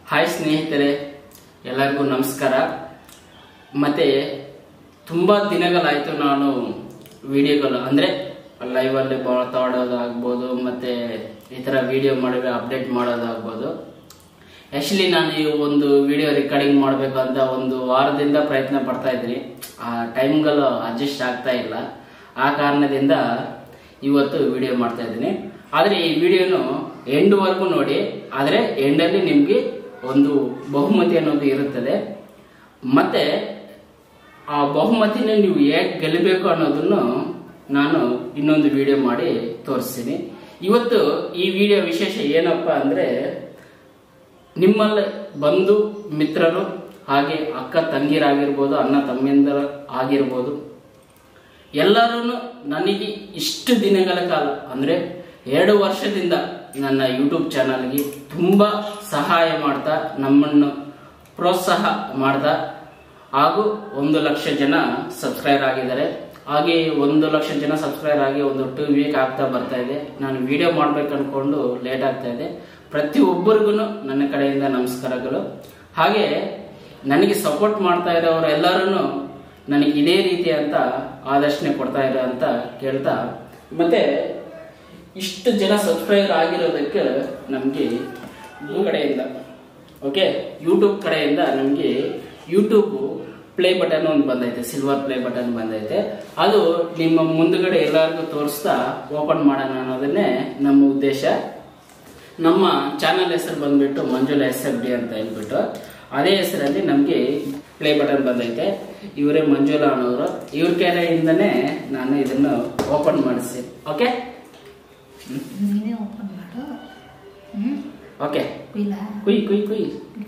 Hi ಸ್ನೇಹಿತರೆ ಎಲ್ಲರಿಗೂ ನಮಸ್ಕಾರ ಮತ್ತೆ ತುಂಬ ದಿನಗಳಾಯಿತು ನಾನು ವಿಡಿಯೋಗಳು ಅಂದರೆ ಲೈವಲ್ಲಿ ಮಾತಾಡೋದಾಗ್ಬೋದು ಮತ್ತೆ ಈ ಥರ ವಿಡಿಯೋ ಮಾಡಿ ಅಪ್ಡೇಟ್ ಮಾಡೋದಾಗ್ಬೋದು ಆ್ಯಕ್ಚುಲಿ ನಾನು ಈ ಒಂದು ವಿಡಿಯೋ ರೆಕಾರ್ಡಿಂಗ್ ಮಾಡಬೇಕು ಅಂತ ಒಂದು ವಾರದಿಂದ ಪ್ರಯತ್ನ ಪಡ್ತಾ ಇದ್ದೀನಿ ಆ ಟೈಮ್ಗಳು ಅಡ್ಜಸ್ಟ್ ಆಗ್ತಾ ಇಲ್ಲ ಆ ಕಾರಣದಿಂದ ಇವತ್ತು ವಿಡಿಯೋ ಮಾಡ್ತಾ ಇದ್ದೀನಿ ಆದರೆ ಈ ವಿಡಿಯೋನು ಎಂಡ್ವರೆಗೂ ನೋಡಿ ಆದರೆ ಎಂಡಲ್ಲಿ ನಿಮಗೆ ಒಂದು ಬಹುಮತಿ ಅನ್ನೋದು ಇರುತ್ತದೆ ಮತ್ತೆ ಆ ಬಹುಮತಿನ ನೀವು ಹೇಗೆ ಗೆಲ್ಲಬೇಕು ಅನ್ನೋದನ್ನು ನಾನು ಇನ್ನೊಂದು ವಿಡಿಯೋ ಮಾಡಿ ತೋರಿಸ್ತೀನಿ ಇವತ್ತು ಈ ವಿಡಿಯೋ ವಿಶೇಷ ಏನಪ್ಪಾ ಅಂದ್ರೆ ನಿಮ್ಮಲ್ಲಿ ಬಂಧು ಮಿತ್ರರು ಹಾಗೆ ಅಕ್ಕ ತಂಗಿರಾಗಿರ್ಬೋದು ಅಣ್ಣ ತಮ್ಮಿಂದರ ಆಗಿರ್ಬೋದು ಎಲ್ಲರೂ ನನಗೆ ಇಷ್ಟು ದಿನಗಳ ಕಾಲ ಅಂದ್ರೆ ಎರಡು ವರ್ಷದಿಂದ ನನ್ನ ಯೂಟ್ಯೂಬ್ ಚಾನಲ್ಗೆ ತುಂಬ ಸಹಾಯ ಮಾಡ್ತಾ ನಮ್ಮನ್ನು ಪ್ರೋತ್ಸಾಹ ಮಾಡ್ತಾ ಹಾಗೂ ಒಂದು ಲಕ್ಷ ಜನ ಸಬ್ಸ್ಕ್ರೈಬರ್ ಆಗಿದ್ದಾರೆ ಹಾಗೆ ಒಂದು ಲಕ್ಷ ಜನ ಸಬ್ಸ್ಕ್ರೈಬರ್ ಆಗಿ ಒಂದು ಟೂ ವೀಕ್ ಆಗ್ತಾ ಬರ್ತಾ ಇದೆ ನಾನು ವಿಡಿಯೋ ಮಾಡ್ಬೇಕು ಅನ್ಕೊಂಡು ಲೇಟ್ ಆಗ್ತಾ ಇದೆ ಪ್ರತಿಯೊಬ್ಬರಿಗೂ ನನ್ನ ಕಡೆಯಿಂದ ನಮಸ್ಕಾರಗಳು ಹಾಗೆ ನನಗೆ ಸಪೋರ್ಟ್ ಮಾಡ್ತಾ ಇರೋರು ಎಲ್ಲರೂ ನನಗೆ ಇದೇ ರೀತಿ ಅಂತ ಆದರ್ಶನೆ ಕೊಡ್ತಾ ಇರೋ ಅಂತ ಕೇಳ್ತಾ ಮತ್ತೆ ಇಷ್ಟು ಜನ ಸಬ್ಸ್ಕ್ರೈಬರ್ ಆಗಿರೋದಕ್ಕೆ ನಮಗೆ ಈ ಕಡೆಯಿಂದ ಓಕೆ ಯೂಟ್ಯೂಬ್ ಕಡೆಯಿಂದ ನಮಗೆ ಯೂಟ್ಯೂಬ್ ಪ್ಲೇ ಬಟನ್ ಒಂದು ಬಂದೈತೆ ಸಿಲ್ವರ್ ಪ್ಲೇ ಬಟನ್ ಬಂದೈತೆ ಅದು ನಿಮ್ಮ ಮುಂದುಗಡೆ ಎಲ್ಲರಿಗೂ ತೋರಿಸ್ತಾ ಓಪನ್ ಮಾಡೋಣ ಅನ್ನೋದನ್ನೇ ನಮ್ಮ ಉದ್ದೇಶ ನಮ್ಮ ಚಾನಲ್ ಹೆಸರು ಬಂದ್ಬಿಟ್ಟು ಮಂಜುಳ ಎಸ್ ಎಫ್ ಡಿ ಅಂತ ಹೇಳ್ಬಿಟ್ಟು ಅದೇ ಹೆಸರಲ್ಲಿ ನಮಗೆ ಪ್ಲೇ ಬಟನ್ ಬಂದೈತೆ ಇವರೇ ಮಂಜುಳಾ ಅನ್ನೋರು ಇವ್ರ ಕಡೆಯಿಂದನೇ ನಾನು ಇದನ್ನು ಓಪನ್ ಮಾಡಿಸಿ ಓಕೆ ನೀನೇ ಓಪನ್ ಮಾಡು ಹ್ಞೂ ಓಕೆ ಇಲ್ಲ ಕುಯ್ ಕುಯ್ ಕುಯ್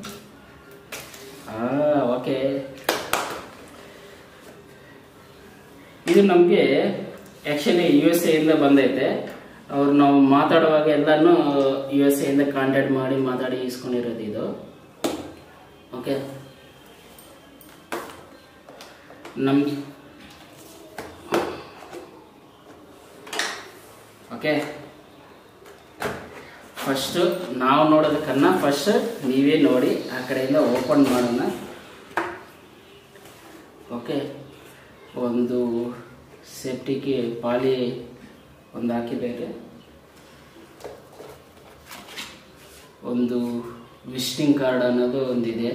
ಆ ಓಕೆ ಇದು ನಮಗೆ ಆ್ಯಕ್ಚುಲಿ ಯು ಎಸ್ ಎಯಿಂದ ಬಂದೈತೆ ಅವ್ರು ನಾವು ಮಾತಾಡುವಾಗ ಎಲ್ಲಾನು ಯು ಎಸ್ ಎಯಿಂದ ಕಾಂಟ್ಯಾಕ್ಟ್ ಮಾಡಿ ಮಾತಾಡಿ ಇಸ್ಕೊಂಡಿರೋದು ಇದು ಓಕೆ ನಮ್ಗೆ ಓಕೆ ಫಸ್ಟ್ ನಾವು ನೋಡೋದಕ್ಕನ್ನ ಫಸ್ಟ್ ನೀವೇ ನೋಡಿ ಆ ಕಡೆಯಿಂದ ಓಪನ್ ಮಾಡೋಣ ಓಕೆ ಒಂದು ಸೇಫ್ಟಿಗೆ ಪಾಲಿ ಒಂದು ಹಾಕಿದ್ದಾರೆ ಒಂದು ವಿಸಿಟಿಂಗ್ ಕಾರ್ಡ್ ಅನ್ನೋದು ಒಂದಿದೆ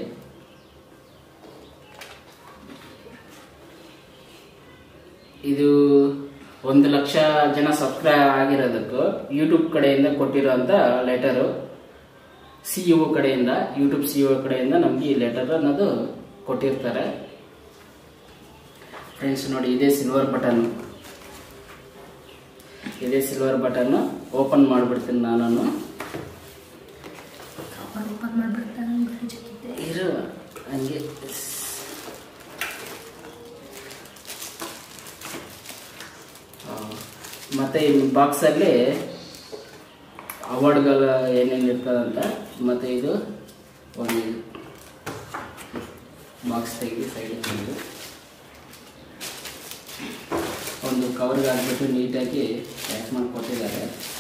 ಇದು ಒಂದು ಲಕ್ಷ ಜನ ಸಬ್ಸ್ಕ್ರೈಬ್ ಆಗಿರೋದಕ್ಕೂ ಯೂಟ್ಯೂಬ್ ಕಡೆಯಿಂದ ಕೊಟ್ಟಿರೋಂಥ ಲೆಟರು ಸಿ ಇ ಒ ಕಡೆಯಿಂದ ಯೂಟ್ಯೂಬ್ ಸಿ ಇ ಒ ಕಡೆಯಿಂದ ನಮಗೆ ಈ ಲೆಟರ್ ಅನ್ನೋದು ಕೊಟ್ಟಿರ್ತಾರೆ ಫ್ರೆಂಡ್ಸ್ ನೋಡಿ ಇದೇ ಸಿಲ್ವರ್ ಬಟನ್ ಇದೇ ಸಿಲ್ವರ್ ಬಟನ್ ಓಪನ್ ಮಾಡಿಬಿಡ್ತೀನಿ ನಾನು ಓಪನ್ ಮಾಡ್ಬಿಡ್ತಾನೆ ಜೊತೆ ಇರು ಹಂಗೆ ಆ, ಮತ್ತೆ ಈ ಬಾಕ್ಸಲ್ಲಿ ಅವಾರ್ಡ್ಗಳು ಏನೇನು ಇರ್ತದಂತ ಮತ್ತೆ ಇದು ಒಂದು ಬಾಕ್ಸ್ ತೆಗೆದು ಸೈಡ್ ತೆಗೆದು ಒಂದು ಕವರ್ಗೆ ಹಾಕ್ಬಿಟ್ಟು ನೀಟಾಗಿ ಪ್ಯಾಕ್ ಮಾಡಿ ಕೊಟ್ಟಿದ್ದಾರೆ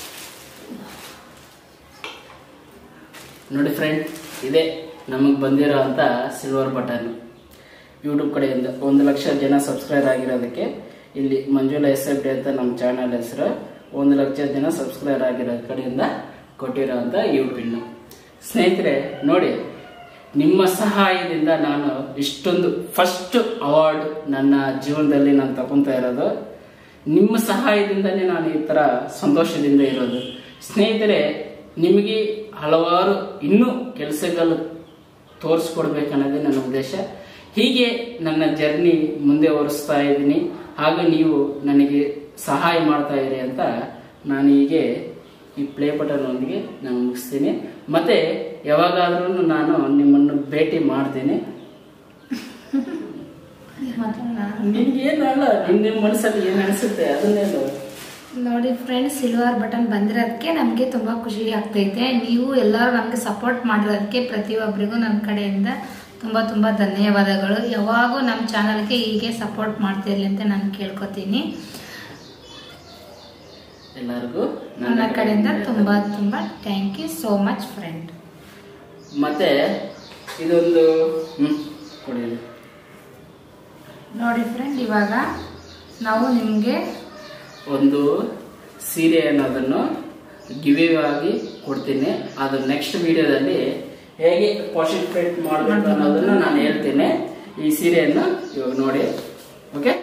ನೋಡಿ ಫ್ರೆಂಡ್ ಇದೆ ನಮಗೆ ಬಂದಿರೋ ಅಂತ ಸಿಲ್ವರ್ ಬಟನ್ ಯೂಟ್ಯೂಬ್ ಕಡೆಯಿಂದ ಒಂದು ಲಕ್ಷ ಜನ ಸಬ್ಸ್ಕ್ರೈಬ್ ಆಗಿರೋದಕ್ಕೆ ಇಲ್ಲಿ ಮಂಜುಳಾ ಎಸ್ ಎಫ್ ಡಿ ಅಂತ ನಮ್ಮ ಚಾನಲ್ ಹೆಸರು ಒಂದು ಲಕ್ಷ ಜನ ಸಬ್ಸ್ಕ್ರೈಬ್ ಆಗಿರೋ ಕಡೆಯಿಂದ ಕೊಟ್ಟಿರೋ ಅಂತ ಯೂಟ್ಯೂಬ್ನ ಸ್ನೇಹಿತರೆ ನೋಡಿ ನಿಮ್ಮ ಸಹಾಯದಿಂದ ನಾನು ಇಷ್ಟೊಂದು ಫಸ್ಟ್ ಅವಾರ್ಡ್ ನನ್ನ ಜೀವನದಲ್ಲಿ ನಾನು ತಗೊಂತಾ ಇರೋದು ನಿಮ್ಮ ಸಹಾಯದಿಂದನೇ ನಾನು ಈ ಥರ ಸಂತೋಷದಿಂದ ಇರೋದು ಸ್ನೇಹಿತರೆ ನಿಮಗೆ ಹಲವಾರು ಇನ್ನೂ ಕೆಲಸಗಳು ತೋರಿಸ್ಕೊಡ್ಬೇಕನ್ನೋದೇ ನನ್ನ ಉದ್ದೇಶ ಹೀಗೆ ನನ್ನ ಜರ್ನಿ ಮುಂದೆ ಒರೆಸ್ತಾ ಇದ್ದೀನಿ ಹಾಗೂ ನೀವು ನನಗೆ ಸಹಾಯ ಮಾಡ್ತಾ ಇರಿ ಅಂತ ನಾನು ಹೀಗೆ ಈ ಪ್ಲೇ ಬಟನ್ ಒಂದಿಗೆ ನಾನು ಮುಗಿಸ್ತೀನಿ ಮತ್ತೆ ಯಾವಾಗಾದ್ರೂ ನಾನು ನಿಮ್ಮನ್ನು ಭೇಟಿ ಮಾಡ್ತೀನಿ ಮಾತಾಡೋಣ ನಿನ್ಗೇನಲ್ಲ ನಿನ್ನ ನಿಮ್ಮ ಮನಸ್ಸಲ್ಲಿ ಏನು ಅನಿಸುತ್ತೆ ಅದನ್ನೇನು ನೋಡಿ ಫ್ರೆಂಡ್ಸ್ ಸಿಲ್ವರ್ ಬಟನ್ ಬಂದಿರೋದಕ್ಕೆ ನಮಗೆ ತುಂಬ ಖುಷಿ ಆಗ್ತೈತೆ ನೀವು ಎಲ್ಲರೂ ನಮಗೆ ಸಪೋರ್ಟ್ ಮಾಡಿರೋದಕ್ಕೆ ಪ್ರತಿಯೊಬ್ಬರಿಗೂ ನನ್ನ ಕಡೆಯಿಂದ ತುಂಬ ತುಂಬ ಧನ್ಯವಾದಗಳು ಯಾವಾಗೂ ನಮ್ಮ ಚಾನಲ್ಗೆ ಹೀಗೆ ಸಪೋರ್ಟ್ ಮಾಡ್ತಿರ್ಲಿ ಅಂತ ನಾನು ಕೇಳ್ಕೊತೀನಿ ಎಲ್ಲರಿಗೂ ನನ್ನ ಕಡೆಯಿಂದ ತುಂಬ ತುಂಬ thank you so much friend ಮತ್ತೆ ಇದೊಂದು ಹ್ಮ್ ಕೊಡಿ ಇದು. ನೋಡಿ ಫ್ರೆಂಡ್ ಇವಾಗ ನಾವು ನಿಮಗೆ ಒಂದು ಸೀರೆ ಅನ್ನೋದನ್ನು ಗಿವೆ ಆಗಿ ಕೊಡ್ತೀನಿ ಅದು ನೆಕ್ಸ್ಟ್ ವಿಡಿಯೋದಲ್ಲಿ ಹೇಗೆ ಪಾರ್ಟಿಸಿಪೇಟ್ ಮಾಡಬೇಕು ಅನ್ನೋದನ್ನ ನಾನು ಹೇಳ್ತೀನಿ ಈ ಸೀರೆಯನ್ನು ಇವಾಗ ನೋಡಿ ಓಕೆ